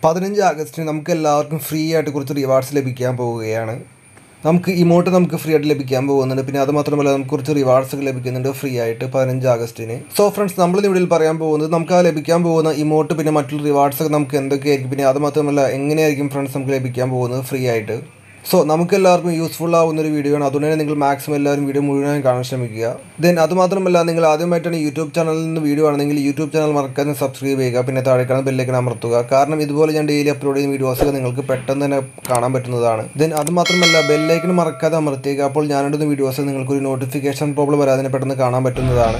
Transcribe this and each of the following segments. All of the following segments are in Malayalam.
പതിനഞ്ച് ആഗസ്റ്റിന് നമുക്ക് എല്ലാവർക്കും ഫ്രീ ആയിട്ട് കുറച്ച് റിവാർഡ്സ് ലഭിക്കാൻ പോവുകയാണ് നമുക്ക് ഇമോട്ട് നമുക്ക് ഫ്രീ ആയിട്ട് ലഭിക്കാൻ പോകുന്നുണ്ട് പിന്നെ അത് മാത്രമല്ല നമുക്ക് കുറച്ച് റിവാർഡ്സ് ഒക്കെ ലഭിക്കുന്നുണ്ട് ഫ്രീ ആയിട്ട് പതിനഞ്ച് ആഗസ്റ്റിന് സോ ഫ്രണ്ട്സ് നമ്മൾ ഇവിടെ പറയാൻ പോകുന്നത് നമുക്ക് ആ ലഭിക്കാൻ പോകുന്ന ഇമോട്ട് പിന്നെ മറ്റുള്ള റിവാർഡ്സ് ഒക്കെ നമുക്ക് എന്തൊക്കെയായിരിക്കും പിന്നെ അത് മാത്രമല്ല എങ്ങനെയായിരിക്കും ഫ്രണ്ട്സ് നമുക്ക് ലഭിക്കാൻ പോകുന്നത് ഫ്രീ ആയിട്ട് സോ നമുക്ക് എല്ലാവർക്കും യൂസ്ഫുൾ ആവുന്ന ഒരു വീഡിയോ ആണ് അതുകൊണ്ട് തന്നെ നിങ്ങൾ മാക്സിമം എല്ലാവരും വീഡിയോ മുഴുവനായി കാണാൻ ശ്രമിക്കുക ദെൻ അത് മാത്രമല്ല നിങ്ങൾ ആദ്യമായിട്ടാണ് യൂട്യൂബ് ചാനലിൽ നിന്ന് വീഡിയോ ആണെങ്കിൽ യൂട്യൂബ് ചാനൽ മറക്കാതെ സബ്സ്ക്രൈബ് ചെയ്യുക പിന്നെ താഴെ കാണുന്ന ബെല്ലേക്ക് അമർത്തുക കാരണം ഇതുപോലെ ഞാൻ ഡെയിലി അപ്ലോഡ് ചെയ്യുന്ന വീഡിയോസൊക്കെ നിങ്ങൾക്ക് പെട്ടെന്ന് തന്നെ കാണാൻ പറ്റുന്നതാണ് ദെൻ അത് മാത്രമല്ല ബെല്ലേക്കിന് മറക്കാതെ അമർത്തിയേക്കുക അപ്പോൾ ഞാനിടുന്ന വീഡിയോസ് നിങ്ങൾക്കൊരു നോട്ടിഫിക്കേഷൻ പ്രോബ്ലം വരാതെ പെട്ടെന്ന് കാണാൻ പറ്റുന്നതാണ്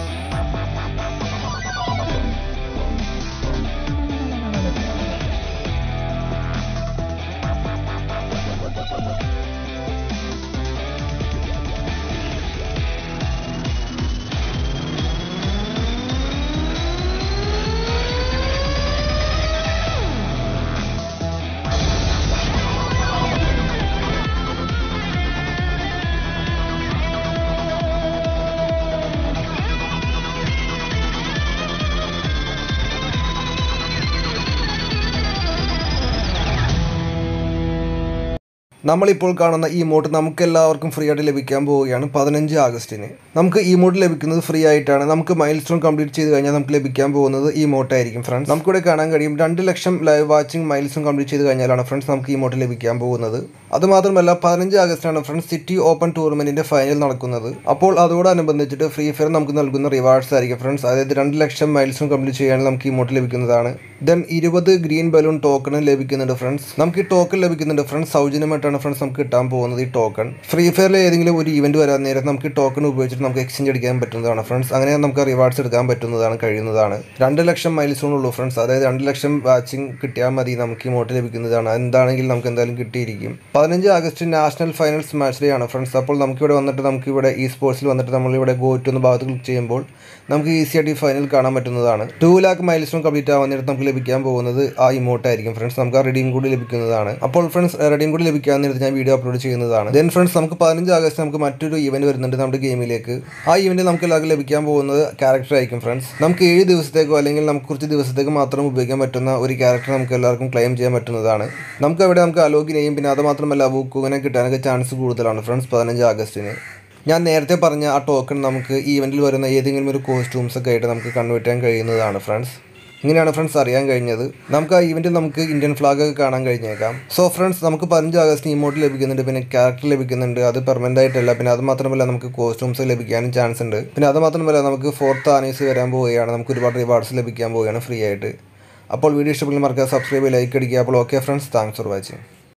നമ്മളിപ്പോൾ കാണുന്ന ഈ മോട്ട് നമുക്ക് എല്ലാവർക്കും ഫ്രീ ആയിട്ട് ലഭിക്കാൻ പോവുകയാണ് പതിനഞ്ച് ആഗസ്റ്റിന് നമുക്ക് ഈ മോട്ട് ലഭിക്കുന്നത് ഫ്രീ ആയിട്ടാണ് നമുക്ക് മൈൽ സ്റ്റോൺ കംപ്ലീറ്റ് ചെയ്ത് കഴിഞ്ഞാൽ നമുക്ക് ലഭിക്കാൻ പോകുന്നത് ഈ മോട്ടായിരിക്കും ഫ്രണ്ട്സ് നമുക്കിവിടെ കാണാൻ കഴിയും രണ്ട് lakh live watching milestone complete ചെയ്ത് കഴിഞ്ഞാലാണ് ഫ്രണ്ട്സ് നമുക്ക് ഈ മോട്ട് ലഭിക്കാൻ പോകുന്നത് അത് മാത്രമല്ല പതിനഞ്ച് ആഗസ്റ്റാണ് ഫ്രണ്ട്സ് സിറ്റി ഓപ്പൺ ടൂർണമെന്റിന്റെ ഫൈനൽ നടക്കുന്നത് അപ്പോൾ അതോടനുബന്ധിച്ചിട്ട് ഫ്രീ ഫയർ നമുക്ക് നൽകുന്ന റിവാർഡ്സ് ആയിരിക്കും ഫ്രണ്ട്സ് അതായത് രണ്ട് ലക്ഷം മൈൽ സ്റ്റോൺ കംപ്ലീറ്റ് ചെയ്യാൻ നമുക്ക് ഈ മോട്ട് ലഭിക്കുന്നതാണ് ദെൻ ഇരുപത് ഗ്രീൻ ബലൂൺ ടോക്കൺ ലഭിക്കുന്നുണ്ട് ഫ്രണ്ട്സ് നമുക്ക് ഈ ടോക്കൺ ലഭിക്കുന്നുണ്ട് ഫ്രണ്ട്സ് സൗജന്യമായിട്ടാണ് ഫ്രണ്ട്സ് നമുക്ക് കിട്ടാൻ പോകുന്നത് ഈ ടോക്കൺ ഫ്രീ ഫയറിൽ ഏതെങ്കിലും ഒരു ഇവന്റ് വരാൻ നേരത്ത് നമുക്ക് ഈ ടോക്കൺ ഉപയോഗിച്ചിട്ട് നമുക്ക് എക്സ്ചേഞ്ച് അടിക്കാൻ പറ്റുന്നതാണ് ഫ്രണ്ട്സ് അങ്ങനെ നമുക്ക് റിവാർഡ്സ് എടുക്കാൻ പറ്റുന്നതാണ് കഴിയുന്നതാണ് രണ്ട് ലക്ഷം മൈൽ സ്റ്റോൺ ഉള്ളൂ ഫ്രണ്ട്സ് അതായത് രണ്ട് ലക്ഷം വാച്ചിങ് കിട്ടിയാൽ മതി നമുക്ക് ഈ മോട്ട് ലഭിക്കുന്നതാണ് എന്താണെങ്കിൽ നമുക്ക് എന്തായാലും കിട്ടിയിരിക്കും പതിനഞ്ച് August national finals match day ആണ് ഫ്രണ്ട്സ് അപ്പോൾ നമുക്കിവിടെ വന്നിട്ട് നമുക്കിവിടെ ഈ സ്പോർട്സിൽ വന്നിട്ട് നമ്മളിവിടെ ഗോ ടു എന്ന ഭാഗത്ത് ക്ലിക്ക് ചെയ്യുമ്പോൾ നമുക്ക് ഈസി ആയിട്ട് ഈ ഫൈനൽ കാണാൻ പറ്റുന്നതാണ് two lakh milestone complete ആവാൻ നേരത്ത് നമുക്ക് ലഭിക്കാൻ പോകുന്നത് ആ ഇമോട്ട് ആയിരിക്കും ഫ്രണ്ട്സ് നമുക്ക് ആ റെഡീം കൂടി ലഭിക്കുന്നതാണ് അപ്പോൾ ഫ്രണ്ട്സ് റെഡീം കൂടി ലഭിക്കാൻ നേരത്ത് ഞാൻ വീഡിയോ അപ്ലോഡ് ചെയ്യുന്നതാണ് ദെൻ ഫ്രണ്ട്സ് നമുക്ക് പതിനഞ്ച് ആഗസ്റ്റ് നമുക്ക് മറ്റൊരു ഇവന്റ് വരുന്നുണ്ട് നമ്മുടെ ഗെയിമിലേക്ക് ആ ഇവന്റ് നമുക്ക് എല്ലാവർക്കും ലഭിക്കാൻ പോകുന്നത് ക്യാരക്ടർ ആയിരിക്കും ഫ്രണ്ട്സ് നമുക്ക് ഏഴ് ദിവസത്തേക്കോ അല്ലെങ്കിൽ നമുക്ക് കുറച്ച് ദിവസത്തേക്ക് മാത്രം ഉപയോഗിക്കാൻ പറ്റുന്ന ഒരു ക്യാരക്ടർ നമുക്ക് എല്ലാവർക്കും ക്ലെയിം ചെയ്യാൻ പറ്റുന്നതാണ് നമുക്ക് അവിടെ നമുക്ക് അലോഗിൻ ചെയ്യും പിന്നെ അത് മാത്രമല്ല ബുക്കുവിനെ കിട്ടാനൊക്കെ ചാൻസ് കൂടുതലാണ് ഫ്രണ്ട്സ് പതിനഞ്ച് ആഗസ്റ്റിന് ഞാൻ നേരത്തെ പറഞ്ഞ ആ ടോക്കൺ നമുക്ക് ഈവൻറ്റിൽ വരുന്ന ഏതെങ്കിലും ഒരു കോസ്റ്റ്യൂംസ് ഒക്കെ ആയിട്ട് നമുക്ക് കൺവേർട്ട് ചെയ്യാൻ കഴിയുന്നതാണ് ഫ്രണ്ട്സ് ഇങ്ങനെയാണ് ഫ്രണ്ട്സ് അറിയാൻ കഴിഞ്ഞത് നമുക്ക് ആ ഈവൻറ്റിൽ നമുക്ക് ഇന്ത്യൻ ഫ്ലാഗ് ഒക്കെ കാണാൻ കഴിഞ്ഞേക്കാം സോ ഫ്രണ്ട്സ് നമുക്ക് പതിനഞ്ച് ആഗസ്റ്റിന് ഇമോട്ട് ലഭിക്കുന്നുണ്ട് പിന്നെ ക്യാരക്ടർ ലഭിക്കുന്നുണ്ട് അത് പെർമനൻ്റ് ആയിട്ടല്ല പിന്നെ അത് മാത്രമല്ല നമുക്ക് കോസ്റ്റ്യൂംസ് ലഭിക്കാനും ചാൻസ് ഉണ്ട് പിന്നെ അത് മാത്രമല്ല നമുക്ക് ഫോർത്ത് ആനീസ് വരാൻ പോവുകയാണ് നമുക്ക് ഒരുപാട് റിവാർഡ്സ് ലഭിക്കാൻ പോവുകയാണ് ഫ്രീ ആയിട്ട് അപ്പോൾ വീഡിയോ ഇഷ്ടപ്പെടുന്ന മറക്കാതെ സബ്സ്ക്രൈബ് ലൈക്ക് അടിക്കുക അപ്പോൾ okay friends thanks for watching